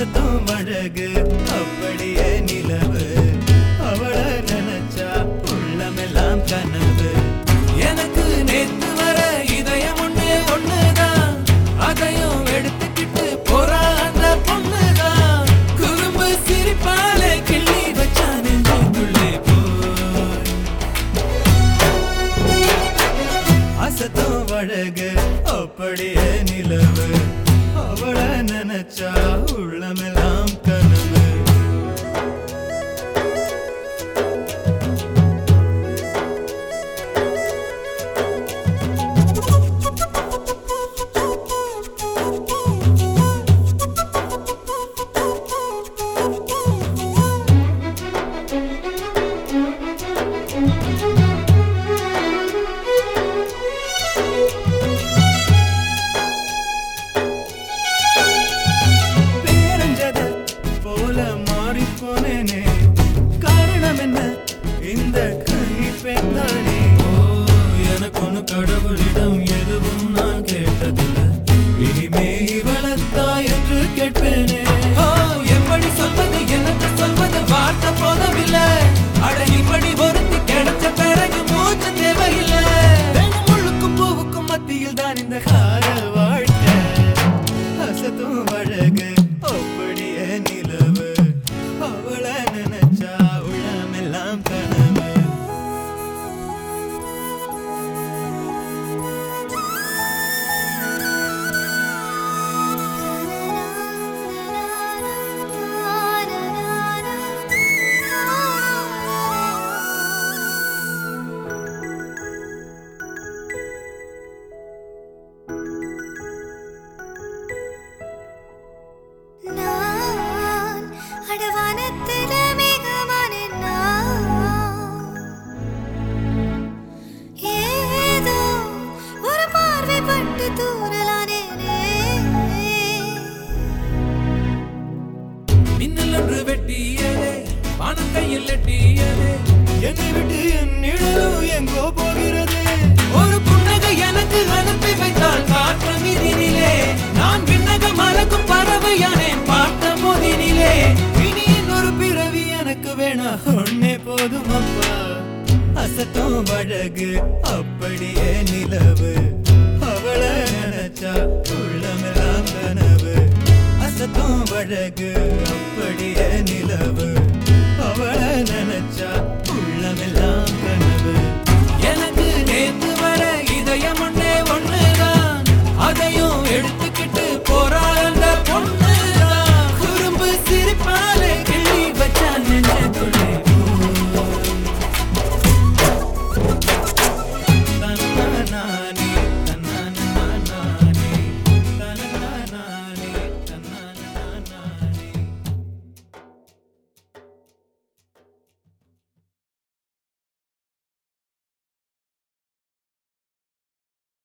அசத்தும் அழகு அப்படியே நிலவு அவள நினைச்சா உள்ளமெல்லாம் கனவு எனக்கு நேத்து வர இதயம் ஒண்ணு ஒண்ணுதான் அதையும் எடுத்துக்கிட்டு போறா அந்த பொண்ணுதான் குறும்பு சிரிப்பாலே கிள்ளி வச்சா நெஞ்சுக்குள்ளே போய் அசத்தும் அழகு அப்படியே நிலவு அவள நினைச்சா உள்ளமெல்லாம் கனவு பேரஞ்சத போல மாறி போனேனே காரணம் என்ன இந்த கைப்பெண்தானே ஓ எனக்கு ஒண்ணு கடவுளிடம் எதுவும் நான் கேட்டதில்லை இனிமே இவளத்தா என்று கேட்பேனே ஓ எப்படி சொல்வது எனக்கு சொல்வது வார்த்தை போதவில்லை அட இப்படி ஒருத்தி கிடைச்ச பிறகு மூச்சு தேவையில்லை வெறும் முள்ளுக்கும் பூவுக்கும் மத்தியில் தான் இந்த கார வாழ்க்கை அசத்தும் அழகு அப்படியே நிலவு அவள நினைச்சா உள்ளமெல்லாம் கனவு நான் அடவானத்தில மேகமான நான். ஏதோ ஒரு பார்வை பட்டு தூரலானேனே. மின்னல் ஒன்று வெட்டியதே வானம் கையில் எட்டியதே என்னை விட்டு என் நிழலும் எங்கோ போகிறது ஒரு புன்னகை எனக்கு அனுப்பி வைத்தால் காற்று மீதினிலே நான் விண்ணக மலக்கும் பறவையானேன் பார்த்த போதினிலே இனி இன்னொரு பிறவி எனக்கு வேணா ஒன்னே போதும் அப்பா அசத்தும் அழகு அப்படியே நிலவு அவள நினைச்சா உள்ளமெல்லாம் கனவு அசத்தும் அழகு